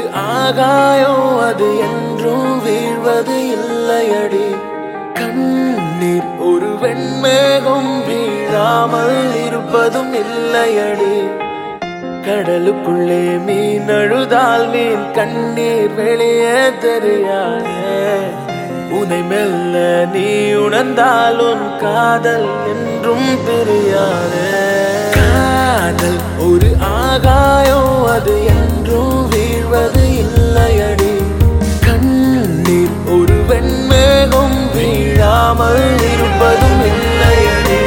ஆகாயம் அது என்றும் வீழ்வது இல்லையடி கண்ணீர் ஒரு வெண்மேகம் வீழாமல் இருப்பதும் இல்லையடி கடலுக்குள்ளே மீன் அழுதால் மீன் கண்ணீர் வெளியே தெரியாதே உனை மெல்ல நீ உணர்ந்தால் உன் காதல் என்றும் பிரியாதே காதல் ஒரு ஆகாயம் அது என்றும் வீழ்வது இல்லையடி கண்ணீர் ஒரு வெண்மேகம் வீழாமல் இருப்பதும் இல்லையடி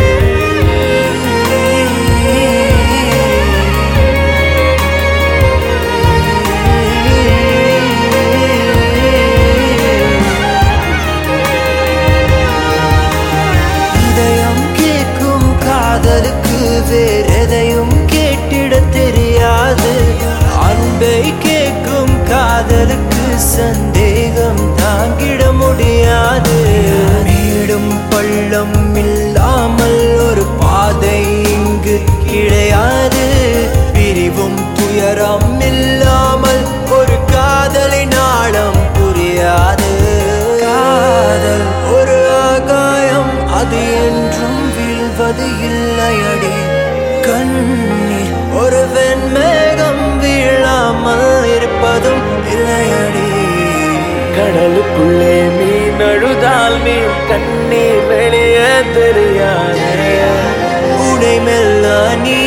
இதயம் கேட்கும் காதலுக்கு வேறெதையும் கேட்டிட தெரியாது அன்பை கேட்கும் காதலுக்கு சந்தேகம் தாங்கிட முடியாது மேடும் பள்ளம் இல்லாமல் ஒரு பாதை இங்கு கிடையாது பிரிவும் துயரம் இல்லாமல் ஒரு காதலின் ஆழம் புரியாது காதல் ஒரு ஆகாயம் அது என்றும் வீழ்வது இல்லையடி கண்ணீர் ஒரு வெண்மேகம் வீழாமல் இருப்பதும் இல்லையடி கடலுக்குள்ளே மீன் அழுதால் மீன் கண்ணீர் வெளியே தெரியாதே உடை மெல்ல நீ